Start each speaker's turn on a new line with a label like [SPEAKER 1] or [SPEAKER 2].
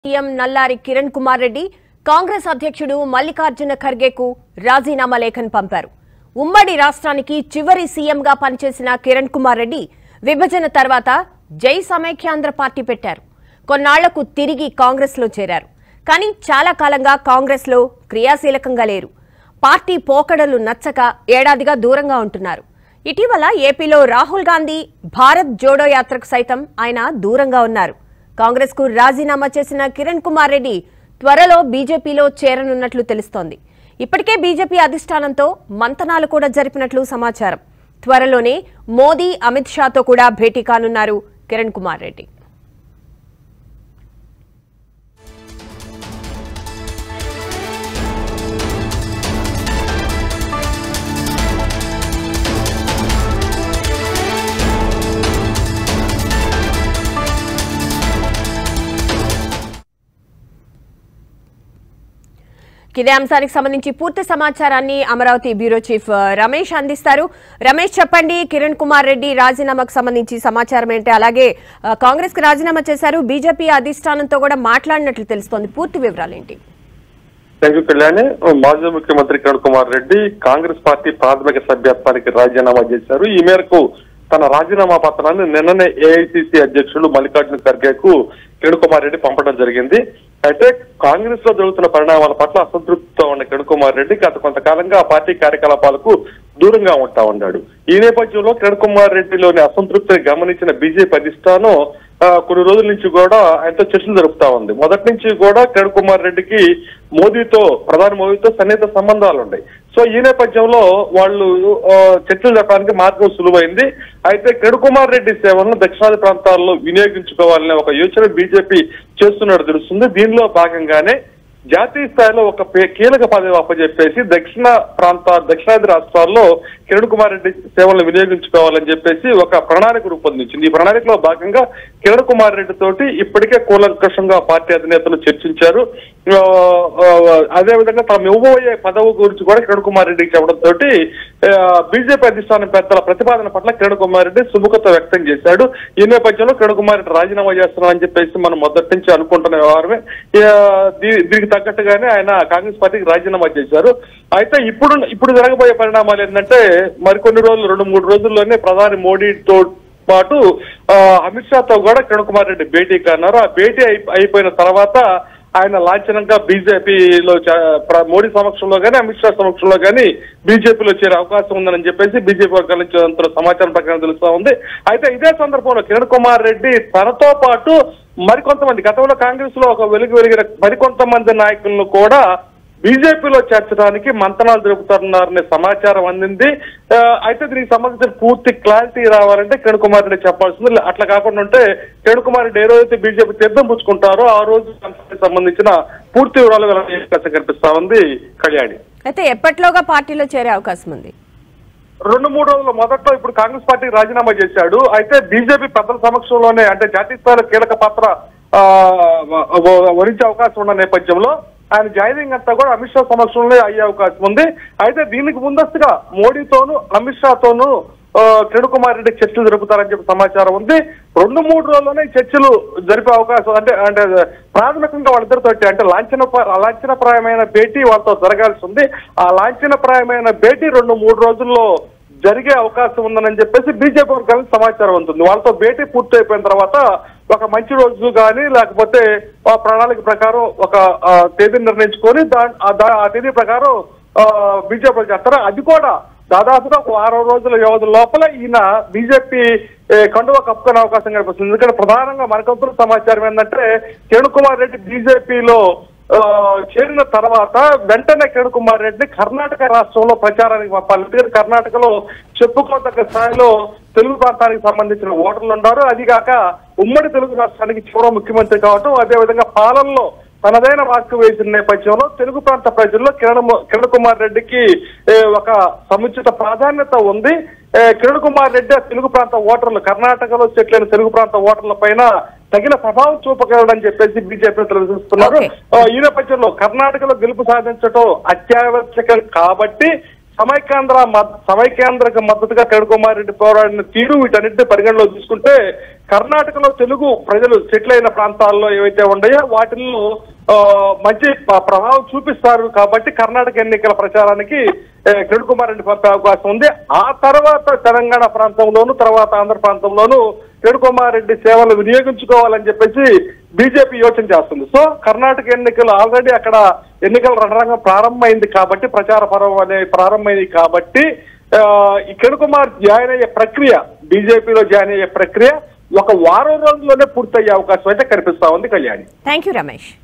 [SPEAKER 1] CM Nallari Kiran Kumar Reddy Congress అధ్యక్షుడు మల్లికార్జున ఖర్గేకు రాజీనామా లేఖను పంపారు ఉమ్మడి రాష్ట్రానికి చివరి సీఎంగా పనిచేసిన కిరణ్ కుమార్ రెడ్డి విభజన తర్వాత జై సమైక్యాంధ్ర పార్టీ పెట్టారు కొన్నాళ్లకు తిరిగి కాంగ్రెస్లో చేరారు కానీ చాలా కాలంగా కాంగ్రెస్లో క్రియాశీలకంగా లేరు పార్టీ పోకడలు నచ్చక ఏడాదిగా దూరంగా ఉంటున్నారు ఇటీవల ఏపీలో రాహుల్ గాంధీ భారత్ జోడో యాత్రకు సైతం ఆయన దూరంగా ఉన్నారు కాంగ్రెస్ కు రాజీనామా చేసిన కిరణ్ కుమార్ రెడ్డి త్వరలో బీజేపీలో చేరనున్నట్లు తెలుస్తోంది ఇప్పటికే బీజేపీ అధిష్టానంతో మంతనాలు కూడా జరిపినట్లు సమాచారం త్వరలోనే మోదీ అమిత్ షాతో కూడా భేటీ కానున్నారు కిరణ్ కుమార్ రెడ్డి ఇదే అంశానికి సంబంధించి పూర్తి సమాచారాన్ని అమరావతి బ్యూరో చీఫ్ ఆ, రమేష్ అందిస్తారు రమేష్ చెప్పండి కిరణ్ కుమార్ రెడ్డి రాజీనామాకు సంబంధించి సమాచారం ఏంటి అలాగే ఆ, కాంగ్రెస్ కి రాజీనామా చేశారు బీజేపీ అధిష్టానంతో కూడా మాట్లాడినట్లు తెలుస్తోంది పూర్తి వివరాలు ఏంటి
[SPEAKER 2] థ్యాంక్ యూ కళ్యాణి మాజీ ముఖ్యమంత్రి కిరణ్ కుమార్ రెడ్డి కాంగ్రెస్ పార్టీ ప్రాథమిక సభ్యత్వానికి రాజీనామా చేశారు ఈ మేరకు తన రాజీనామా పత్రాన్ని నిన్ననే ఏఐసిసి అధ్యక్షులు మల్లికార్జున ఖర్గేకు కిరణ్ కుమార్ రెడ్డి పంపడం జరిగింది అయితే కాంగ్రెస్ లో జరుగుతున్న పరిణామాల పట్ల అసంతృప్తితో ఉన్న కిరణ్ కుమార్ రెడ్డి గత కొంతకాలంగా ఆ పార్టీ కార్యకలాపాలకు దూరంగా ఉంటా ఉన్నాడు ఈ నేపథ్యంలో కిరణ్ కుమార్ రెడ్డిలోని అసంతృప్తిని గమనించిన బీజేపీ అధిష్టానం ఆ, కొన్ని రోజుల నుంచి కూడా ఆయనతో చర్చలు జరుపుతా ఉంది మొదటి నుంచి కూడా కిరణ్ కుమార్ రెడ్డికి మోదీతో ప్రధాని మోదీతో సన్నిహిత సంబంధాలు ఉన్నాయి సో ఈ నేపథ్యంలో వాళ్ళు ఆ, చర్చలు జరపడానికి మార్గం సులువైంది అయితే కిరణ్ కుమార్ రెడ్డి సేవలను దక్షిణాది ప్రాంతాల్లో వినియోగించుకోవాలనే ఒక యోచన బీజేపీ చేస్తున్నట్టు తెలుస్తుంది దీనిలో భాగంగానే జాతీయ స్థాయిలో ఒక పే- కీలక పదవి అప్పచెప్పేసి దక్షిణ ప్రాంత దక్షిణాది రాష్ట్రాల్లో కిరణ్ కుమార్ రెడ్డి సేవలను వినియోగించుకోవాలని చెప్పేసి ఒక ప్రణాళిక రూపొందించింది ఈ ప్రణాళికలో భాగంగా కిరణ్ కుమార్ రెడ్డి తోటి ఇప్పటికే కూలంకషంగా పార్టీ అధినేతలు చర్చించారు ఆ, ఆ, అదే విధంగా తాము ఇవ్వబోయే పదవి గురించి కూడా కిరణ్ కుమార్ రెడ్డికి చెప్పడం తోటి బీజేపీ అధిష్టానం పెద్దల ప్రతిపాదన పట్ల కిరణ్ కుమార్ రెడ్డి సుముఖత వ్యక్తం చేశాడు ఈ నేపథ్యంలో కిరణ్ కుమార్ రెడ్డి రాజీనామా చేస్తున్నారని చెప్పేసి మనం మొదటి నుంచి అనుకుంటున్న వ్యవహారమే ఆ, దీ- దీనికి తగ్గట్టుగానే ఆయన కాంగ్రెస్ పార్టీకి రాజీనామా చేశారు అయితే ఇప్పుడు ఇప్పుడు జరగబోయే పరిణామాలు ఏంటంటే మరికొన్ని రోజులు రెండు మూడు రోజుల్లోనే ప్రధాని మోడీతో పాటు ఆ, అమిత్ షాతో కూడా కిరణ్ కుమార్ రెడ్డి భేటీ కాన్నారు ఆ భేటీ అయి- అయిపోయిన తర్వాత ఆయన లాంఛనంగా బీజేపీలో మోడీ సమక్షంలో కానీ అమిత్ షా సమక్షంలో కానీ బీజేపీలో చేరే అవకాశం ఉందని చెప్పేసి బీజేపీ వర్గాల నుంచి అందుతున్న సమాచారం ప్రకారం తెలుస్తా ఉంది అయితే ఇదే సందర్భంలో కిరణ్ కుమార్ రెడ్డి తనతో పాటు మరికొంతమంది గతంలో కాంగ్రెస్ లో ఒక వెలుగు వెలిగిన మరికొంతమంది నాయకులను కూడా బీజేపీలో చేర్చడానికి మంతనాలు జరుపుతున్నారనే సమాచారం అందింది ఆ, అయితే దీనికి సంబంధించిన పూర్తి క్లారిటీ రావాలంటే కిరణ్ కుమార్ రెడ్డి చెప్పాల్సింది అట్లా కాకుండా ఉంటే కిరణ్ కుమార్ రెడ్డి ఏ రోజైతే బీజేపీ తీర్థం పుచ్చుకుంటారో ఆ రోజు అంశానికి సంబంధించిన పూర్తి వివరాలు వెల్లడి అవకాశం కనిపిస్తా ఉంది కళ్యాణి
[SPEAKER 1] అయితే ఎప్పట్లోగా పార్టీలో చేరే అవకాశం ఉంది
[SPEAKER 2] రెండు మూడు రోజుల మొదట్లో ఇప్పుడు కాంగ్రెస్ పార్టీకి రాజీనామా చేశాడు అయితే బీజేపీ పెద్దల సమక్షంలోనే అంటే జాతీయ స్థాయిలో కీలక పాత్ర ఆ, వ- వహించే అవకాశం ఉన్న నేపథ్యంలో ఆయన జాయినింగ్ అంతా కూడా అమిత్ షా సమక్షంలో అయ్యే అవకాశం ఉంది అయితే దీనికి ముందస్తుగా మోడీతోనూ అమిత్ షాతోనూ ఆ, కిరణ్ కుమార్ రెడ్డి చర్చలు జరుపుతారని చెప్పి సమాచారం ఉంది రెండు మూడు రోజుల్లోనే ఈ చర్చలు జరిపే అవకాశం అంటే అంటే ప్రాథమికంగా వాళ్ళిద్దరితో అంటే లాంఛన లాంఛనప్రాయమైన భేటీ వాళ్ళతో జరగాల్సి ఉంది ఆ లాంఛనప్రాయమైన భేటీ రెండు మూడు రోజుల్లో జరిగే అవకాశం ఉందని చెప్పేసి బీజేపీ వర్గాలకు సమాచారం ఉంటుంది వాళ్ళతో భేటీ పూర్తి అయిపోయిన తర్వాత ఒక మంచి రోజు కానీ లేకపోతే ఆ ప్రణాళిక ప్రకారం ఒక ఆ, తేదీని నిర్ణయించుకొని దా- ఆ దా- ఆ తేదీ ప్రకారం బీజేపీ చేస్తారు అది కూడా దాదాపుగా ఒక వారం రోజుల వ్యవధి లోపల ఈయన బీజేపీ కండువ కప్పుకునే అవకాశం కనిపిస్తుంది ఎందుకంటే ప్రధానంగా మనకంతున్న సమాచారం ఏంటంటే కిరణ్ కుమార్ రెడ్డి బీజేపీలో ఆ, చేరిన తర్వాత వెంటనే కిరణ్ కుమార్ రెడ్డి కర్ణాటక రాష్ట్రంలో ప్రచారానికి పంపాలి ఎందుకంటే కర్ణాటకలో చెప్పుకోదగ్గ స్థాయిలో తెలుగు ప్రాంతానికి సంబంధించిన ఓటర్లు ఉన్నారు అది కాక ఉమ్మడి తెలుగు రాష్ట్రానికి చివర ముఖ్యమంత్రి కావటం అదేవిధంగా పాలనలో తనదైన వాక్కు వేసిన నేపథ్యంలో తెలుగు ప్రాంత ప్రజల్లో కిరణ్ ము- కిరణ్ కుమార్ రెడ్డికి ఏ, ఒక సముచిత ప్రాధాన్యత ఉంది ఏ, కిరణ్ కుమార్ రెడ్డి ఆ తెలుగు ప్రాంత ఓటర్లు కర్ణాటకలో సెటిల్ తెలుగు ప్రాంత ఓటర్ల పైన తగిన ప్రభావం చూపగలడని చెప్పేసి బీజేపీ తెలుస్తున్నారు
[SPEAKER 1] Okay.
[SPEAKER 2] ఆ, ఈ నేపథ్యంలో కర్ణాటకలో గెలుపు సాధించడం అత్యావశ్యకం కాబట్టి సమైక్యాంధ్ర మద్- సమైక్యాంధ్రకు మద్దతుగా కిరణ్ కుమార్ రెడ్డి పోరాడిన తీరు వీటన్నిటిని పరిగణలో తీసుకుంటే కర్ణాటకలో తెలుగు ప్రజలు సెటిల్ అయిన ప్రాంతాల్లో ఏవైతే ఉన్నాయో వాటిల్లో ఆ, మంచి ప- ప్రభావం చూపిస్తారు కాబట్టి కర్ణాటక ఎన్నికల ప్రచారానికి ఏ, కిరణ్ కుమార్ రెడ్డి పంపే అవకాశం ఉంది ఆ తర్వాత తెలంగాణ ప్రాంతంలోను తర్వాత ఆంధ్ర ప్రాంతంలోను కిరణ్ కుమార్ రెడ్డి సేవలు వినియోగించుకోవాలని చెప్పేసి బీజేపీ యోచన చేస్తుంది సో కర్ణాటక ఎన్నికలు ఆల్రెడీ అక్కడ ఎన్నికల రణరంగం ప్రారంభమైంది కాబట్టి ప్రచార పర్వం అనే ప్రారంభమైంది కాబట్టి ఆ, ఈ కిరణ్ కుమార్ జాయిన్ అయ్యే ప్రక్రియ బీజేపీలో జాయిన్ అయ్యే ప్రక్రియ ఒక వారం రోజుల్లోనే పూర్తయ్యే అవకాశం అయితే కనిపిస్తా ఉంది కళ్యాణి
[SPEAKER 1] థ్యాంక్ యూ రమేష్